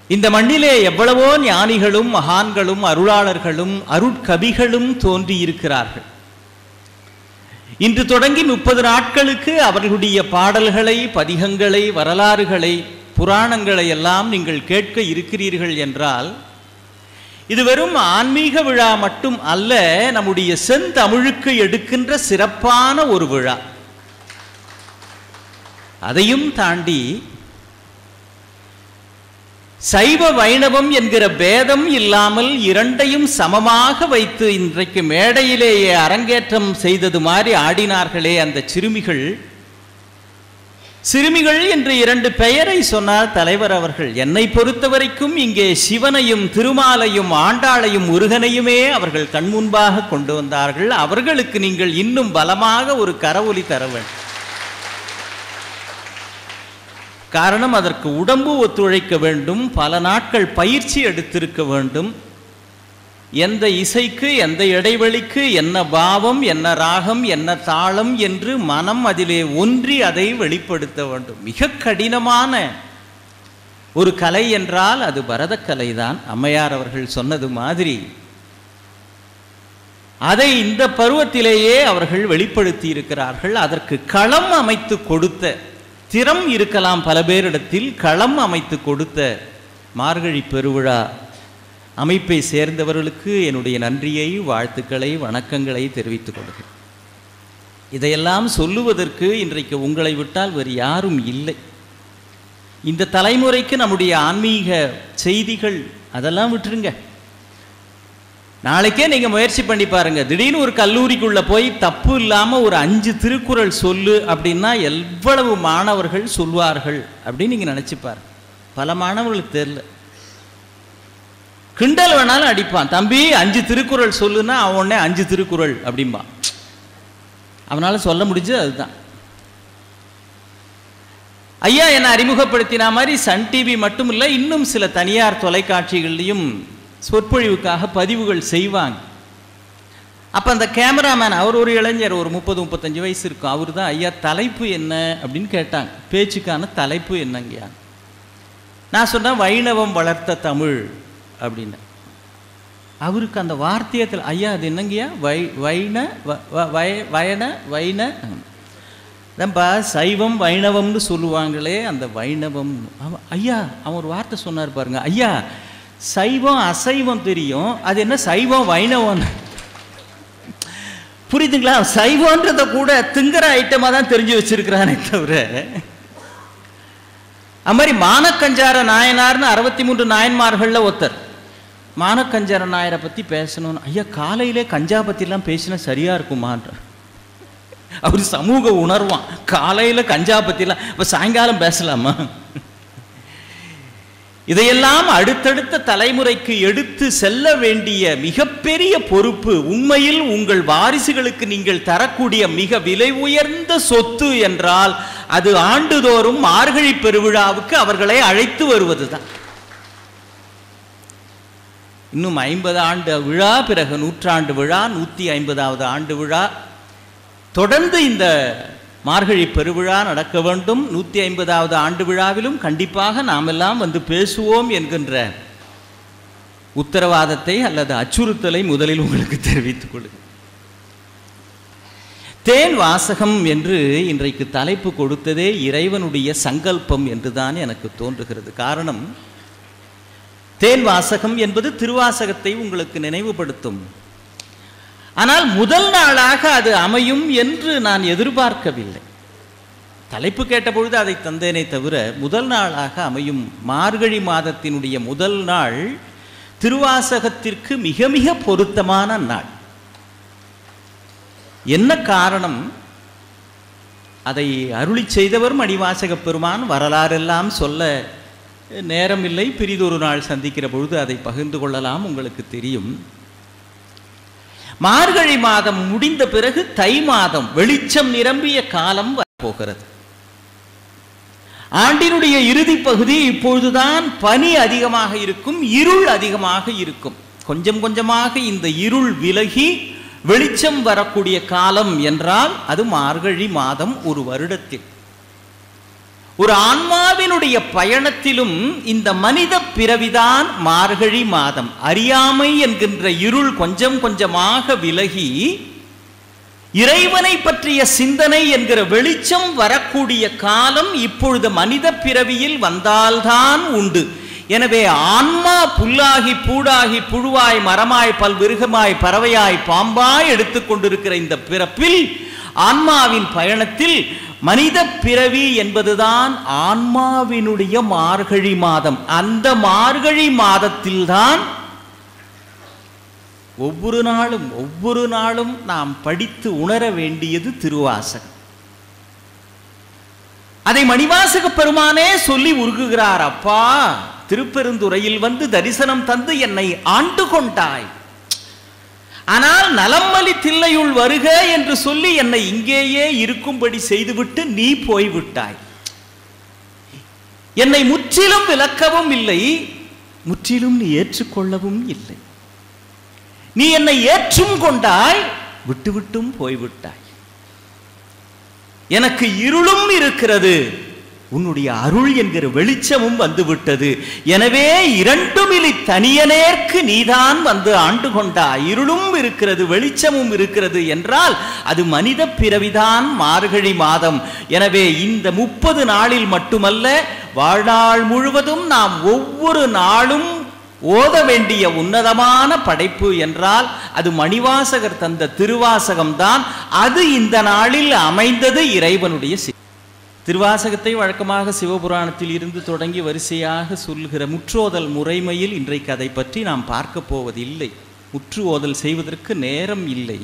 இந்த மண்ணிலே எவ்வளவோ ஞானிகளும் மகான்களும் அருளாளர்களும் அருட்கவிகளும் தோன்றியிருக்கிறார்கள் இன்று தொடங்கி முப்பது நாட்களுக்கு அவர்களுடைய பாடல்களை பதிகங்களை வரலாறுகளை புராணங்களை எல்லாம் நீங்கள் கேட்க இருக்கிறீர்கள் என்றால் இது வெறும் ஆன்மீக விழா மட்டும் அல்ல நம்முடைய செந்தமிழுக்கு எடுக்கின்ற சிறப்பான ஒரு விழா அதையும் தாண்டி சைவ வைணவம் என்கிற பேதம் இல்லாமல் இரண்டையும் சமமாக வைத்து இன்றைக்கு மேடையிலேயே அரங்கேற்றம் செய்தது மாதிரி ஆடினார்களே அந்த சிறுமிகள் சிறுமிகள் என்று இரண்டு பெயரை சொன்னார் தலைவர் அவர்கள் என்னை பொறுத்தவரைக்கும் இங்கே சிவனையும் திருமாலையும் ஆண்டாளையும் முருகனையுமே அவர்கள் கண்முன்பாக கொண்டு வந்தார்கள் அவர்களுக்கு நீங்கள் இன்னும் பலமாக ஒரு கரவொலி தர வேண்டும் காரணம் அதற்கு உடம்பு ஒத்துழைக்க வேண்டும் பல நாட்கள் பயிற்சி எடுத்திருக்க வேண்டும் எந்த இசைக்கு எந்த இடைவெளிக்கு என்ன பாவம் என்ன ராகம் என்ன தாளம் என்று மனம் அதிலே ஒன்றி அதை வெளிப்படுத்த வேண்டும் மிக கடினமான ஒரு கலை என்றால் அது பரதக்கலை தான் அம்மையார் அவர்கள் சொன்னது மாதிரி அதை இந்த பருவத்திலேயே அவர்கள் வெளிப்படுத்தி இருக்கிறார்கள் அதற்கு களம் அமைத்து கொடுத்த திறம் இருக்கலாம் பல பேரிடத்தில் களம் அமைத்து கொடுத்த மார்கழி பெருவிழா அமைப்பை சேர்ந்தவர்களுக்கு என்னுடைய நன்றியை வாழ்த்துக்களை வணக்கங்களை தெரிவித்துக் கொள்கிறேன் இதையெல்லாம் சொல்லுவதற்கு இன்றைக்கு உங்களை விட்டால் வேறு யாரும் இல்லை இந்த தலைமுறைக்கு நம்முடைய ஆன்மீக செய்திகள் அதெல்லாம் விட்டுருங்க நாளைக்கே நீங்க முயற்சி பண்ணி பாருங்க திடீர்னு ஒரு கல்லூரிக்குள்ள போய் தப்பு இல்லாம ஒரு அஞ்சு திருக்குறள் சொல்லு அப்படின்னா எவ்வளவு மாணவர்கள் சொல்வார்கள் அப்படின்னு நீங்க நினைச்சு பாருங்க பல மாணவர்களுக்கு தெரியல கிண்டல் வேணாலும் அடிப்பான் தம்பி அஞ்சு திருக்குறள் சொல்லுன்னா அவன் உடனே அஞ்சு திருக்குறள் அப்படிம்பான் அவனால சொல்ல முடிஞ்சது அதுதான் ஐயா என்னை அறிமுகப்படுத்தின மாதிரி சன் டிவி மட்டும் இல்லை இன்னும் சில தனியார் தொலைக்காட்சிகள்லையும் சொற்பொழிவுக்காக பதிவுகள் செய்வாங்க அப்போ அந்த கேமராமேன் அவர் ஒரு இளைஞர் ஒரு முப்பது முப்பத்தஞ்சு வயசு இருக்கும் அவர் தான் ஐயா தலைப்பு என்ன அப்படின்னு கேட்டாங்க பேச்சுக்கான தலைப்பு என்னங்கய்யா நான் சொன்னேன் வைணவம் வளர்த்த தமிழ் அப்படின்னு அவருக்கு அந்த வார்த்தையத்தில் ஐயா அது என்னங்கய்யா வை வைண வ- வ- வய வயன வைண அதான்ப்பா சைவம் வைணவம்னு சொல்லுவாங்களே அந்த வைணவம் அவன் ஐயா அவன் ஒரு வார்த்தை சொன்னார் பாருங்க ஐயா சைவம் அசைவம் தெரியும் அது என்ன சைவம் வைணவம் புரியுதுங்களா சைவன்றத கூட திங்கிற ஐட்டமாக தான் தெரிஞ்சு வச்சிருக்கிறானே தவிர அது மாதிரி மானக்கஞ்சார நாயனார்னு அறுபத்தி மூன்று நாயன்மார்கள்ல ஒருத்தர் மானக்கஞ்சார நாயரை பத்தி பேசணும்னு ஐயா காலையிலே கஞ்சா பத்திலாம் பேசினா சரியா இருக்குமான்ற அவர் சமூக உணர்வான் காலையில கஞ்சா பத்திலாம் இப்ப சாயங்காலம் பேசலாமா இதையெல்லாம் அடுத்தடுத்த தலைமுறைக்கு எடுத்து செல்ல வேண்டிய மிகப்பெரிய பொறுப்பு உண்மையில் உங்கள் வாரிசுகளுக்கு நீங்கள் தரக்கூடிய மிக விலை உயர்ந்த சொத்து என்றால் அது ஆண்டுதோறும் மார்கழி பெருவிழாவுக்கு அவர்களை அழைத்து வருவதுதான் இன்னும் ஐம்பது ஆண்டு விழா பிறகு நூற்றாண்டு விழா நூற்றி ஐம்பதாவது ஆண்டு விழா தொடர்ந்து இந்த மார்கழி பெருவிழா நடக்க வேண்டும் நூற்றி ஐம்பதாவது ஆண்டு விழாவிலும் கண்டிப்பாக நாமெல்லாம் வந்து பேசுவோம் என்கின்ற உத்தரவாதத்தை அல்லது அச்சுறுத்தலை முதலில் உங்களுக்கு தெரிவித்துக் கொள்கிறேன் தேன் வாசகம் என்று இன்றைக்கு தலைப்பு கொடுத்ததே இறைவனுடைய சங்கல்பம் என்றுதான் எனக்கு தோன்றுகிறது காரணம் தேன் வாசகம் என்பது திருவாசகத்தை உங்களுக்கு நினைவுபடுத்தும் ஆனால் முதல் நாளாக அது அமையும் என்று நான் எதிர்பார்க்கவில்லை தலைப்பு கேட்டபொழுது அதை தந்தேனே தவிர முதல் நாளாக அமையும் மார்கழி மாதத்தினுடைய முதல் நாள் திருவாசகத்திற்கு மிக மிக பொருத்தமான நாள் என்ன காரணம் அதை அருளி செய்தவர் மணிவாசகப் பெருமான் வரலாறெல்லாம் சொல்ல நேரமில்லை பிரிதொரு நாள் சந்திக்கிற பொழுது அதை பகிர்ந்து கொள்ளலாம் உங்களுக்கு தெரியும் மார்கழி மாதம் முடிந்த பிறகு தை மாதம் வெளிச்சம் நிரம்பிய காலம் வரப்போகிறது ஆண்டினுடைய இறுதி பகுதி இப்பொழுதுதான் பனி அதிகமாக இருக்கும் இருள் அதிகமாக இருக்கும் கொஞ்சம் கொஞ்சமாக இந்த இருள் விலகி வெளிச்சம் வரக்கூடிய காலம் என்றால் அது மார்கழி மாதம் ஒரு வருடத்தில் ஒரு ஆன்மாவினுடைய பயணத்திலும் இந்த மனித பிறவிதான் மார்கழி மாதம் அறியாமை என்கின்ற இருள் கொஞ்சம் கொஞ்சமாக விலகி இறைவனை பற்றிய சிந்தனை என்கிற வெளிச்சம் வரக்கூடிய காலம் இப்பொழுது மனித பிறவியில் வந்தால்தான் உண்டு எனவே ஆன்மா புல்லாகி பூடாகி புழுவாய் மரமாய் பல்விருகமாய் பறவையாய் பாம்பாய் எடுத்துக்கொண்டிருக்கிற இந்த பிறப்பில் ஆன்மாவின் பயணத்தில் மனித பிறவி என்பதுதான் ஆன்மாவினுடைய மார்கழி மாதம் அந்த மார்கழி மாதத்தில்தான் ஒவ்வொரு நாளும் ஒவ்வொரு நாளும் நாம் படித்து உணர வேண்டியது திருவாசகம் அதை மணிவாசக பெருமானே சொல்லி உருகுகிறார் அப்பா திருப்பெருந்துறையில் வந்து தரிசனம் தந்து என்னை ஆண்டு கொண்டாய் ஆனால் நலம்மலி தில்லையுள் வருக என்று சொல்லி என்னை இங்கேயே இருக்கும்படி செய்துவிட்டு நீ போய்விட்டாய் என்னை முற்றிலும் விலக்கவும் இல்லை முற்றிலும் நீ ஏற்றுக்கொள்ளவும் இல்லை நீ என்னை ஏற்றும் கொண்டாய் விட்டுவிட்டும் போய்விட்டாய் எனக்கு இருளும் இருக்கிறது உன்னுடைய அருள் என்கிற வெளிச்சமும் வந்துவிட்டது எனவே இரண்டுமிலி தனியனேற்கு நீதான் வந்து ஆண்டு கொண்டாய் இருளும் இருக்கிறது வெளிச்சமும் இருக்கிறது என்றால் அது மனித பிறவிதான் மார்கழி மாதம் எனவே இந்த முப்பது நாளில் மட்டுமல்ல வாழ்நாள் முழுவதும் நாம் ஒவ்வொரு நாளும் ஓத வேண்டிய உன்னதமான படைப்பு என்றால் அது மணிவாசகர் தந்த திருவாசகம்தான் அது இந்த நாளில் அமைந்தது இறைவனுடைய சி திருவாசகத்தை வழக்கமாக சிவபுராணத்தில் இருந்து தொடங்கி வரிசையாக சொல்லுகிற முற்றோதல் முறைமையில் இன்றைக்கு அதை பற்றி நாம் பார்க்க போவதில்லை முற்று ஓதல் செய்வதற்கு நேரம் இல்லை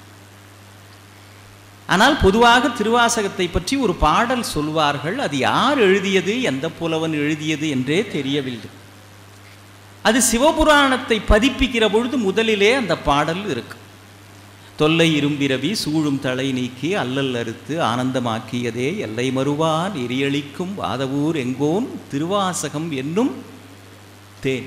ஆனால் பொதுவாக திருவாசகத்தை பற்றி ஒரு பாடல் சொல்வார்கள் அது யார் எழுதியது எந்த புலவன் எழுதியது என்றே தெரியவில்லை அது சிவபுராணத்தை பதிப்பிக்கிற பொழுது முதலிலே அந்த பாடல் இருக்கு தொல்லை இரும்பிரவி சூழும் தலை நீக்கி அல்லல் அறுத்து ஆனந்தமாக்கியதே எல்லை மறுவான் எரியளிக்கும் வாதவூர் எங்கோன் திருவாசகம் என்னும் தேன்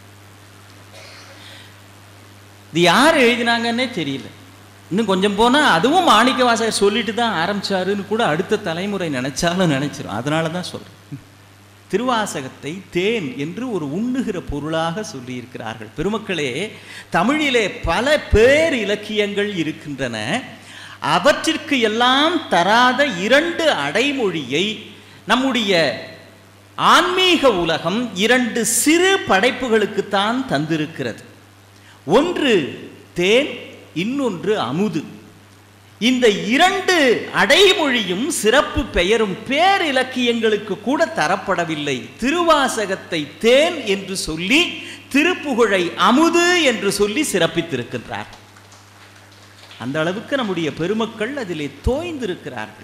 இது யார் எழுதினாங்கன்னே தெரியல இன்னும் கொஞ்சம் போனால் அதுவும் மாணிக்க வாசகர் சொல்லிட்டு தான் ஆரம்பிச்சாருன்னு கூட அடுத்த தலைமுறை நினைச்சாலும் நினைச்சிரும் அதனால தான் சொல்றேன் திருவாசகத்தை தேன் என்று ஒரு உண்ணுகிற பொருளாக சொல்லியிருக்கிறார்கள் பெருமக்களே தமிழிலே பல பேர் இலக்கியங்கள் இருக்கின்றன அவற்றிற்கு எல்லாம் தராத இரண்டு அடைமொழியை நம்முடைய ஆன்மீக உலகம் இரண்டு சிறு படைப்புகளுக்குத்தான் தந்திருக்கிறது ஒன்று தேன் இன்னொன்று அமுது இந்த இரண்டு அடைமொழியும் சிறப்பு பெயரும் பேரிலக்கியங்களுக்கு கூட தரப்படவில்லை திருவாசகத்தை தேன் என்று சொல்லி திருப்புகழை அமுது என்று சொல்லி சிறப்பித்திருக்கின்றார் அந்த அளவுக்கு நம்முடைய பெருமக்கள் அதிலே தோய்ந்திருக்கிறார்கள்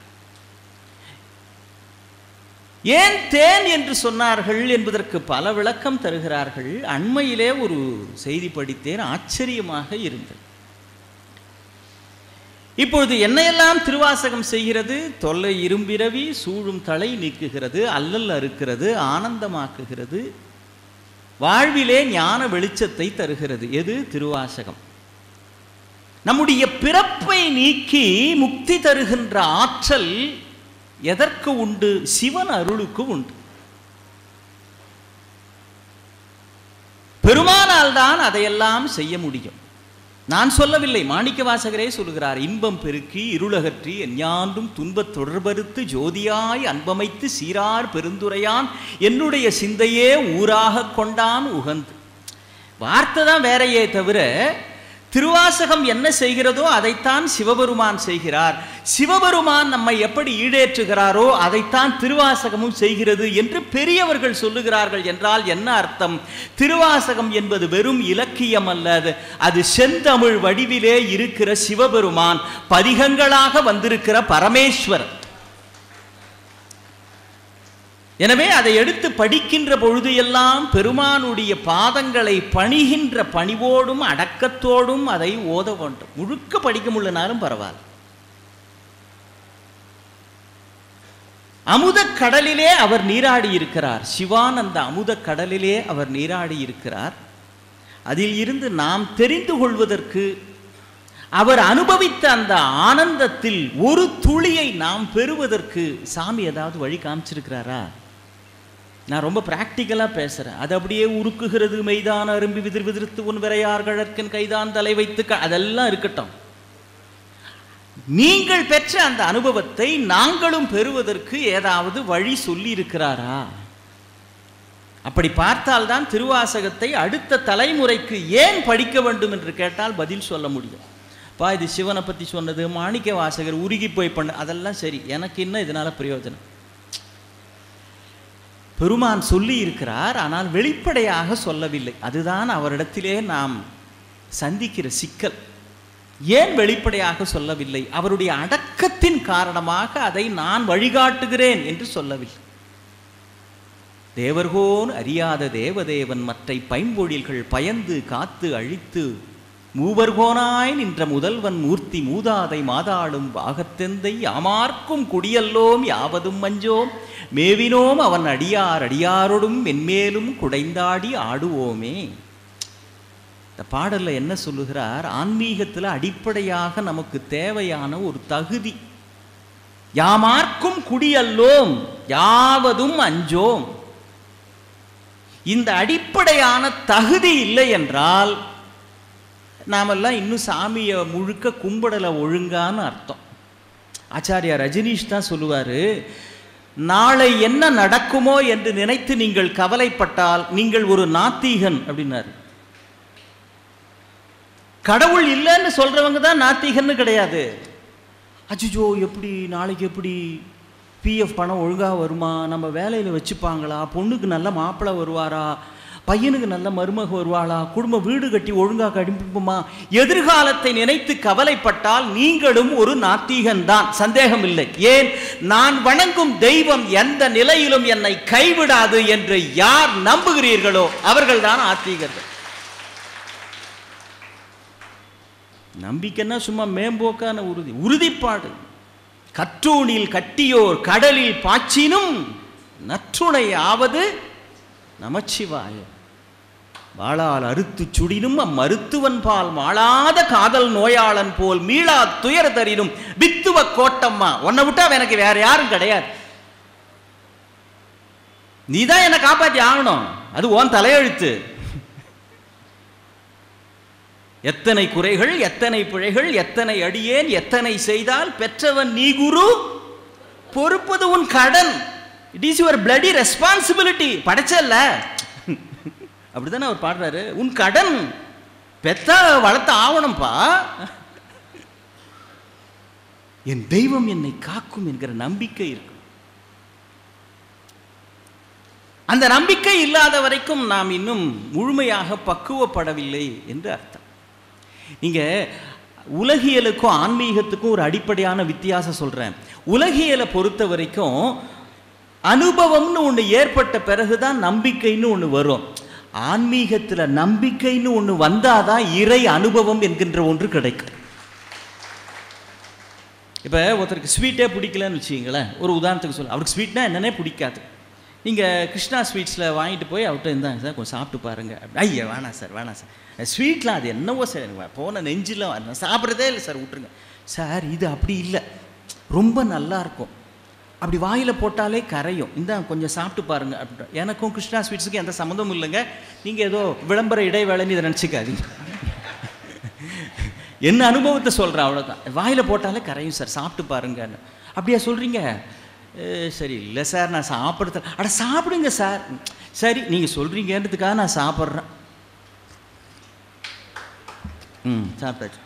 ஏன் தேன் என்று சொன்னார்கள் என்பதற்கு பல விளக்கம் தருகிறார்கள் அண்மையிலே ஒரு செய்தி படித்தேன் ஆச்சரியமாக இருந்தது இப்பொழுது என்னையெல்லாம் திருவாசகம் செய்கிறது தொல்லை இரும்பிரவி சூழும் தலை நீக்குகிறது அல்லல் அறுக்கிறது ஆனந்தமாக்குகிறது வாழ்விலே ஞான வெளிச்சத்தை தருகிறது எது திருவாசகம் நம்முடைய பிறப்பை நீக்கி முக்தி தருகின்ற ஆற்றல் எதற்கு உண்டு சிவன் அருளுக்கு உண்டு பெருமானால் தான் அதையெல்லாம் செய்ய முடியும் நான் சொல்லவில்லை மாணிக்க வாசகரே சொல்கிறார் இன்பம் பெருக்கி இருளகற்றி எஞ்ஞான்றும் துன்பத் தொடர்பறுத்து ஜோதியாய் அன்பமைத்து சீரார் பெருந்துரையான் என்னுடைய சிந்தையே ஊராக கொண்டான் உகந்து வார்த்தை தான் வேறையே தவிர திருவாசகம் என்ன செய்கிறதோ அதைத்தான் சிவபெருமான் செய்கிறார் சிவபெருமான் நம்மை எப்படி ஈடேற்றுகிறாரோ அதைத்தான் திருவாசகமும் செய்கிறது என்று பெரியவர்கள் சொல்லுகிறார்கள் என்றால் என்ன அர்த்தம் திருவாசகம் என்பது வெறும் இலக்கியம் அல்ல அது அது செந்தமிழ் வடிவிலே இருக்கிற சிவபெருமான் பதிகங்களாக வந்திருக்கிற பரமேஸ்வர் எனவே அதை எடுத்து படிக்கின்ற பொழுது எல்லாம் பெருமானுடைய பாதங்களை பணிகின்ற பணிவோடும் அடக்கத்தோடும் அதை ஓத வேண்டும் முழுக்க படிக்க முடியலனாலும் பரவாயில்ல அமுத கடலிலே அவர் நீராடி இருக்கிறார் சிவான் அந்த அமுத கடலிலே அவர் நீராடி இருக்கிறார் அதில் இருந்து நாம் தெரிந்து கொள்வதற்கு அவர் அனுபவித்த அந்த ஆனந்தத்தில் ஒரு துளியை நாம் பெறுவதற்கு சாமி ஏதாவது வழி காமிச்சிருக்கிறாரா நான் ரொம்ப பிராக்டிக்கலாக பேசுகிறேன் அது அப்படியே உருக்குகிறது மெய்தான் அரும்பி விதிர் விதிர்த்து உன் விரையார் கழற்கன் கைதான் தலை வைத்து க- அதெல்லாம் இருக்கட்டும் நீங்கள் பெற்ற அந்த அனுபவத்தை நாங்களும் பெறுவதற்கு ஏதாவது வழி சொல்லி இருக்கிறாரா அப்படி பார்த்தால்தான் திருவாசகத்தை அடுத்த தலைமுறைக்கு ஏன் படிக்க வேண்டும் என்று கேட்டால் பதில் சொல்ல முடியும் பா இது சிவனை பற்றி சொன்னது மாணிக்க வாசகர் உருகி போய் பண்ண அதெல்லாம் சரி எனக்கு என்ன இதனால பிரயோஜனம் பெருமான் சொல்லி இருக்கிறார் ஆனால் வெளிப்படையாக சொல்லவில்லை அதுதான் அவரிடத்திலே நாம் சந்திக்கிற சிக்கல் ஏன் வெளிப்படையாக சொல்லவில்லை அவருடைய அடக்கத்தின் காரணமாக அதை நான் வழிகாட்டுகிறேன் என்று சொல்லவில்லை தேவர்கோன் அறியாத தேவதேவன் மற்றை பைம்பொழில்கள் பயந்து காத்து அழித்து மூவர்கோனாய் நின்ற முதல்வன் மூர்த்தி மூதாதை மாதாடும் பாகத்தெந்தை யாமார்க்கும் குடியல்லோம் யாவதும் மஞ்சோம் மேவினோம் அவன் அடியார் அடியாரோடும் மென்மேலும் குடைந்தாடி ஆடுவோமே இந்த பாடல்ல என்ன சொல்லுகிறார் ஆன்மீகத்தில் அடிப்படையாக நமக்கு தேவையான ஒரு தகுதி யாமார்க்கும் குடியல்லோம் யாவதும் அஞ்சோம் இந்த அடிப்படையான தகுதி இல்லை என்றால் நாமெல்லாம் இன்னும் சாமியை முழுக்க கும்பிடலை ஒழுங்கான்னு அர்த்தம் ஆச்சாரியா ரஜினீஷ் தான் சொல்லுவார் நாளை என்ன நடக்குமோ என்று நினைத்து நீங்கள் கவலைப்பட்டால் நீங்கள் ஒரு நாத்திகன் அப்படின்னாரு கடவுள் இல்லைன்னு சொல்றவங்க தான் நாத்திகன்னு கிடையாது அச்சுஜோ எப்படி நாளைக்கு எப்படி பிஎஃப் பணம் ஒழுங்காக வருமா நம்ம வேலையில் வச்சுப்பாங்களா பொண்ணுக்கு நல்ல மாப்பிள்ளை வருவாரா பையனுக்கு நல்ல மருமக வருவாளா குடும்ப வீடு கட்டி ஒழுங்காக கடிப்புமா எதிர்காலத்தை நினைத்து கவலைப்பட்டால் நீங்களும் ஒரு நாத்திகன் தான் சந்தேகம் இல்லை ஏன் நான் வணங்கும் தெய்வம் எந்த நிலையிலும் என்னை கைவிடாது என்று யார் நம்புகிறீர்களோ அவர்கள்தான் ஆத்திகர்கள் நம்பிக்கைன்னா சும்மா மேம்போக்கான உறுதி உறுதிப்பாடு கற்றூணில் கட்டியோர் கடலில் பாய்ச்சினும் நற்றுணை ஆவது நமச்சிவாய வாளால் அறுத்து சுடினும் அம்மருத்துவன் பால் மாளாத காதல் நோயாளன் போல் மீளா துயர் தரினும் வித்துவ கோட்டம்மா உன்னை விட்டா எனக்கு வேற யாரும் கிடையாது நீதான் என்னை காப்பாத்தி ஆகணும் அது உன் தலையெழுத்து எத்தனை குறைகள் எத்தனை பிழைகள் எத்தனை அடியேன் எத்தனை செய்தால் பெற்றவன் நீ குரு பொறுப்பது உன் கடன் it is your bloody responsibility படைச்சல்ல அப்படிதானே அவர் பாடுறாரு உன் கடன் பெத்தா வளர்த்த ஆவணம்பா என் தெய்வம் என்னை காக்கும் என்கிற நம்பிக்கை இருக்கு அந்த நம்பிக்கை இல்லாத வரைக்கும் நாம் இன்னும் முழுமையாக பக்குவப்படவில்லை என்று அர்த்தம் நீங்க உலகியலுக்கும் ஆன்மீகத்துக்கும் ஒரு அடிப்படையான வித்தியாசம் சொல்றேன் உலகியலை பொறுத்த வரைக்கும் அனுபவம்னு ஒன்று ஏற்பட்ட பிறகுதான் நம்பிக்கைன்னு ஒன்று வரும் ஆன்மீகத்தில் நம்பிக்கைன்னு ஒன்று வந்தாதான் இறை அனுபவம் என்கின்ற ஒன்று கிடைக்கும் இப்போ ஒருத்தருக்கு ஸ்வீட்டே பிடிக்கலன்னு வச்சுக்கிங்களேன் ஒரு உதாரணத்துக்கு சொல்ல அவருக்கு ஸ்வீட்னா என்னன்னே பிடிக்காது நீங்கள் கிருஷ்ணா ஸ்வீட்ஸில் வாங்கிட்டு போய் அவர்கிட்ட இருந்தாங்க சார் கொஞ்சம் சாப்பிட்டு பாருங்க அப்படி, ஐயா வேணாம் சார் வேணாம் சார் ஸ்வீட்லாம் அது என்னவோ சார் எனக்கு போன நெஞ்சில் நான் சாப்பிட்றதே இல்லை சார் விட்டுருங்க சார் இது அப்படி இல்லை ரொம்ப நல்லா இருக்கும் அப்படி வாயில் போட்டாலே கரையும் இந்த கொஞ்சம் சாப்பிட்டு பாருங்க அப்படின்ற எனக்கும் கிருஷ்ணா ஸ்வீட்ஸுக்கும் எந்த சம்மந்தமும் இல்லைங்க நீங்கள் ஏதோ விளம்பர இடைவேளைன்னு இதை நினச்சிக்காதீங்க என்ன அனுபவத்தை சொல்கிறேன் அவ்வளோதான் வாயில் போட்டாலே கரையும் சார் சாப்பிட்டு பாருங்கன்னு அப்படியா சொல்கிறீங்க சரி இல்லை சார் நான் சாப்பிட்றது அட சாப்பிடுங்க சார் சரி நீங்கள் சொல்கிறீங்கன்றதுக்காக நான் சாப்பிட்றேன் ம் சாப்பிட்டாச்சு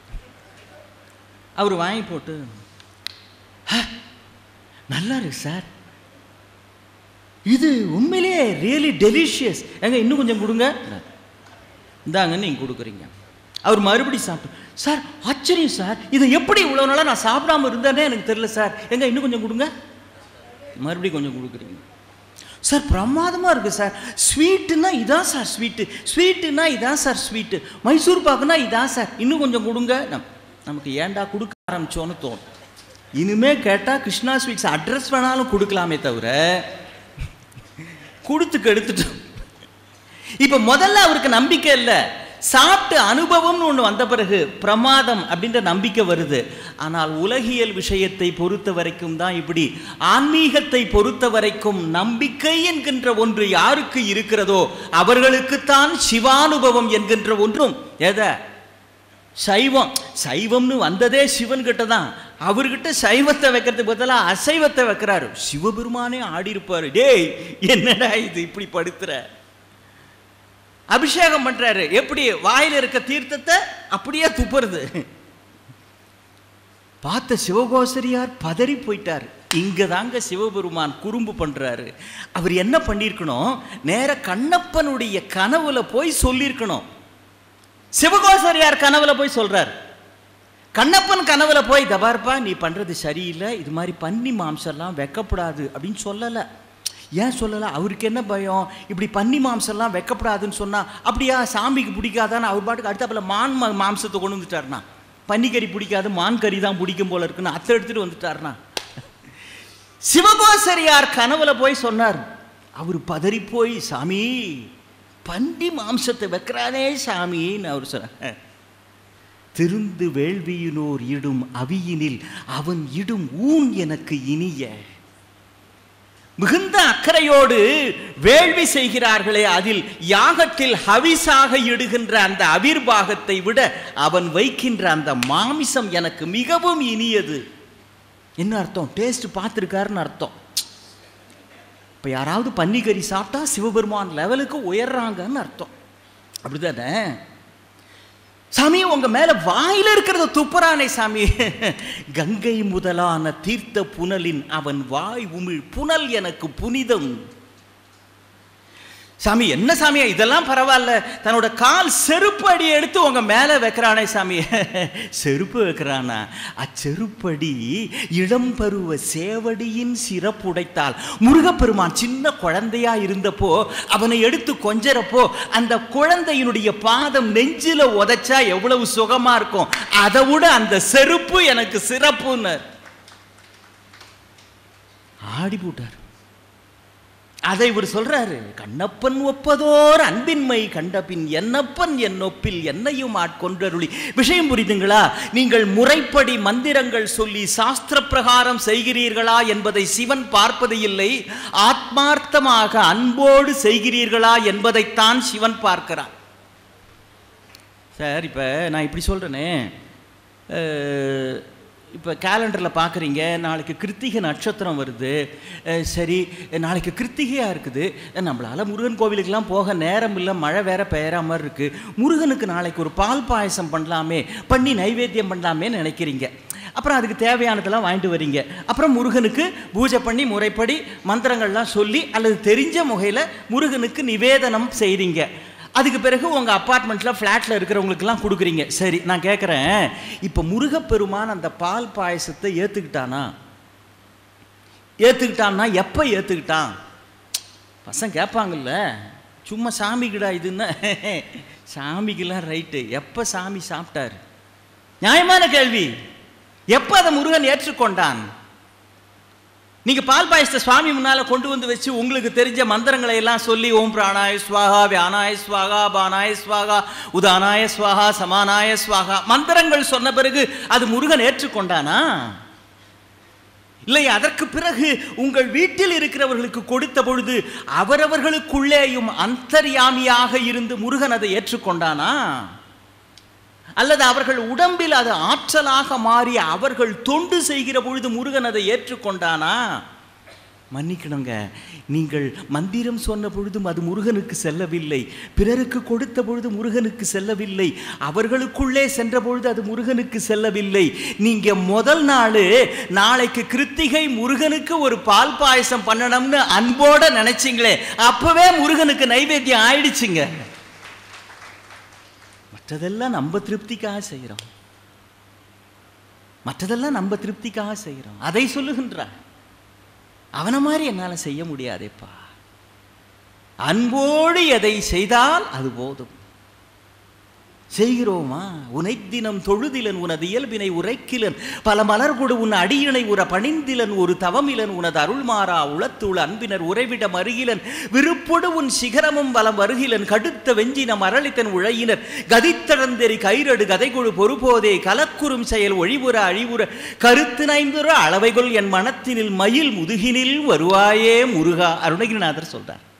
அவர் வாங்கி போட்டு "ஹ, நல்லா இருக்கு சார் இது உண்மையிலேயே ரியலி டெலிஷியஸ் ஏங்க இன்னும் கொஞ்சம் கொடுங்க இந்தாங்க நீங்கள் கொடுக்குறீங்க அவர் மறுபடி சாப்பிட்டு சார் ஆச்சரியம் சார் இதை எப்படி இவ்வளோ நாளாக நான் சாப்பிடாம இருந்தேனே எனக்கு தெரியல சார் எங்க இன்னும் கொஞ்சம் கொடுங்க மறுபடியும் கொஞ்சம் கொடுக்குறீங்க சார் பிரமாதமாக இருக்குது சார் ஸ்வீட்டுன்னா இதான் சார் ஸ்வீட்டு ஸ்வீட்டுன்னா இதான் சார் ஸ்வீட்டு மைசூர் பாக்குனா இதான் சார் இன்னும் கொஞ்சம் கொடுங்க நம் நமக்கு ஏன்டா கொடுக்க ஆரம்பிச்சோன்னு தோணும் இனிமே கேட்டால் கிருஷ்ணா ஸ்வீட்ஸ் அட்ரஸ் வேணாலும் கொடுக்கலாமே தவிர கொடுத்துக்கு எடுத்துட்டோம் இப்போ முதல்ல அவருக்கு நம்பிக்கை இல்லை சாப்பிட்டு அனுபவம்னு ஒன்று வந்த பிறகு பிரமாதம் அப்படின்ற நம்பிக்கை வருது ஆனால் உலகியல் விஷயத்தை பொறுத்த வரைக்கும் தான் இப்படி ஆன்மீகத்தை பொறுத்த வரைக்கும் நம்பிக்கை என்கின்ற ஒன்று யாருக்கு இருக்கிறதோ அவர்களுக்குத்தான் சிவானுபவம் என்கின்ற ஒன்றும் எதை சைவம் சைவம்னு வந்ததே சிவன் கிட்ட தான் அவர்கிட்ட சைவத்தை வைக்கிறதுக்கு பதிலாக அசைவத்தை வைக்கிறாரு சிவபெருமானே ஆடி இருப்பாரு டேய் என்னடா இது இப்படி படுத்துற அபிஷேகம் பண்றாரு எப்படி வாயில இருக்க தீர்த்தத்தை அப்படியே துப்புறது பார்த்த சிவகோசரியார் பதறி போயிட்டார் இங்க தாங்க சிவபெருமான் குறும்பு பண்றாரு அவர் என்ன பண்ணியிருக்கணும் நேர கண்ணப்பனுடைய கனவுல போய் சொல்லியிருக்கணும் சிவகோசரியார் கனவுல போய் சொல்றார் கண்ணப்பன் கனவுல போய் தபார்ப்பா நீ பண்றது சரியில்லை இது மாதிரி பன்னி மாம்சம்லாம் வைக்கப்படாது அப்படின்னு சொல்லலை ஏன் சொல்லலை அவருக்கு என்ன பயம் இப்படி பன்னி மாம்சம்லாம் வைக்கப்படாதுன்னு சொன்னா அப்படியா சாமிக்கு பிடிக்காதான்னு அவர் பாட்டுக்கு அடுத்தாப்புல மான் மா- மாம்சத்தை கொண்டு வந்துட்டாருனா பன்னிக்கறி பிடிக்காது மான் கறி தான் பிடிக்கும் போல இருக்குன்னு அத்தை எடுத்துட்டு வந்துட்டாருனா சிவகோசரியார் கனவுல போய் சொன்னார் அவர் பதறி போய் சாமி பண்டி மாம்சத்தை வைக்கிறானே சாமின்னு அவர் சொன்னார் திருந்து வேள்வியினோர் இடும் அவியினில் அவன் இடும் ஊன் எனக்கு இனிய மிகுந்த அக்கறையோடு வேள்வி செய்கிறார்களே அதில் யாகத்தில் ஹவிஸாக இடுகின்ற அந்த அவிர்வாகத்தை விட அவன் வைக்கின்ற அந்த மாமிசம் எனக்கு மிகவும் இனியது என்ன அர்த்தம் டேஸ்ட் பார்த்துருக்காருன்னு அர்த்தம் இப்போ யாராவது பன்னிக்கறி சாப்பிட்டா சிவபெருமான் லெவலுக்கு உயர்றாங்கன்னு அர்த்தம் அப்படிதானே சாமி உங்க மேல வாயில இருக்கிறத துப்புறானே சாமி கங்கை முதலான தீர்த்த புனலின் அவன் வாய் உமிழ் புனல் எனக்கு புனிதம் சாமி என்ன சாமி இதெல்லாம் பரவாயில்ல தன்னோட கால் செருப்பு அடி எடுத்து உங்க மேல வைக்கிறானே சாமி செருப்பு வைக்கிறானா அச்செருப்படி இளம்பருவ சேவடியின் சிறப்புடைத்தால் முருகப்பெருமான் சின்ன குழந்தையா இருந்தப்போ அவனை எடுத்து கொஞ்சறப்போ அந்த குழந்தையினுடைய பாதம் நெஞ்சில உதைச்சா எவ்வளவு சுகமா இருக்கும் அதை விட அந்த செருப்பு எனக்கு சிறப்புன்னு ஆடி போட்டார் அதை இவர் சொல்றாரு கண்ணப்பன் ஒப்பதோர் அன்பின்மை கண்டபின் என்னப்பன் என் ஒப்பில் என்னையும் ஆட்கொண்டருளி விஷயம் புரிதுங்களா நீங்கள் முறைப்படி மந்திரங்கள் சொல்லி சாஸ்திர பிரகாரம் செய்கிறீர்களா என்பதை சிவன் பார்ப்பது இல்லை ஆத்மார்த்தமாக அன்போடு செய்கிறீர்களா என்பதைத்தான் சிவன் பார்க்கிறான் சார் இப்போ நான் இப்படி சொல்கிறேனே இப்போ கேலண்டரில் பார்க்குறீங்க நாளைக்கு கிருத்திகை நட்சத்திரம் வருது அஹ் சரி நாளைக்கு கிருத்திகையாக இருக்குது நம்மளால் முருகன் கோவிலுக்கெல்லாம் போக நேரம் இல்லை மழை வேற பெய்கிற மாதிரி இருக்குது முருகனுக்கு நாளைக்கு ஒரு பால் பாயசம் பண்ணலாமே பண்ணி நைவேத்தியம் பண்ணலாமேன்னு நினைக்கிறீங்க அப்புறம் அதுக்கு தேவையானதெல்லாம் வாங்கிட்டு வரீங்க அப்புறம் முருகனுக்கு பூஜை பண்ணி முறைப்படி மந்திரங்கள்லாம் சொல்லி அல்லது தெரிஞ்ச முகையில் முருகனுக்கு நிவேதனம் செய்கிறீங்க அதுக்கு பிறகு உங்கள் அப்பார்ட்மெண்ட்டில் ஃப்ளாட்டில் இருக்கிறவங்களுக்கெல்லாம் கொடுக்குறீங்க சரி நான் கேட்குறேன் இப்போ முருகப்பெருமான் அந்த பால் பாயசத்தை ஏற்றுக்கிட்டானா ஏற்றுக்கிட்டான்னா எப்போ ஏற்றுக்கிட்டான் பசங்க கேட்பாங்கல்ல சும்மா சாமிக்குடா இதுன்னா சாமிக்கெல்லாம் ரைட்டு எப்போ சாமி சாப்பிட்டாரு நியாயமான கேள்வி எப்போ அதை முருகன் ஏற்றுக்கொண்டான் நீங்க பால் பாயசத்தை சுவாமி முன்னால கொண்டு வந்து வச்சு உங்களுக்கு தெரிஞ்ச மந்திரங்களை எல்லாம் சொல்லி ஓம் பிராணாய ஸ்வாகா வியானாய ஸ்வாகா பானாய ஸ்வாகா உதானாய ஸ்வாகா சமானாய ஸ்வாகா மந்திரங்கள் சொன்ன பிறகு அது முருகன் ஏற்றுக்கொண்டானா இல்லை அதற்கு பிறகு உங்கள் வீட்டில் இருக்கிறவர்களுக்கு கொடுத்த பொழுது அவரவர்களுக்குள்ளேயும் அந்தர்யாமியாக இருந்து முருகன் அதை ஏற்றுக்கொண்டானா அல்லது அவர்கள் உடம்பில் அது ஆற்றலாக மாறி அவர்கள் தொண்டு செய்கிற பொழுது முருகன் அதை ஏற்றுக்கொண்டானா மன்னிக்கணுங்க நீங்கள் மந்திரம் சொன்ன பொழுதும் அது முருகனுக்கு செல்லவில்லை பிறருக்கு கொடுத்த பொழுது முருகனுக்கு செல்லவில்லை அவர்களுக்குள்ளே சென்ற பொழுது அது முருகனுக்கு செல்லவில்லை நீங்க முதல் நாள் நாளைக்கு கிருத்திகை முருகனுக்கு ஒரு பால் பாயசம் பண்ணணும்னு அன்போட நினைச்சிங்களே அப்பவே முருகனுக்கு நைவேத்தியம் ஆயிடுச்சுங்க மற்றதெல்லாம் நம்ம திருப்திக்காக செய்கிறோம் மற்றதெல்லாம் நம்ம திருப்திக்காக செய்கிறோம் அதை சொல்லுகின்றார் அவனை மாதிரி என்னால் செய்ய முடியாதேப்பா அன்போடு எதை செய்தால் அது போதும் செய்கிறோமா உனைத்தினம் தொழுதிலன் உனது இயல்பினை உரைக்கிலன் பல மலர்கொடு உன் அடியினை உற பணிந்திலன் ஒரு தவமிலன் உனது அருள்மாறா உளத்துள் அன்பினர் உறைவிடம் அருகிலன் விருப்பொடு உன் சிகரமும் வலம் வருகிலன் கடுத்த வெஞ்சினம் அரளித்தன் உழையினர் கதித்தடந்தெறி கைரடு கதைகொழு பொறுபோதே கலக்குறும் செயல் ஒழிவுற அழிவுற கருத்து நைந்துற அளவைகொள் என் மனத்தினில் மயில் முதுகினில் வருவாயே முருகா அருணகிரிநாதர் சொல்றார்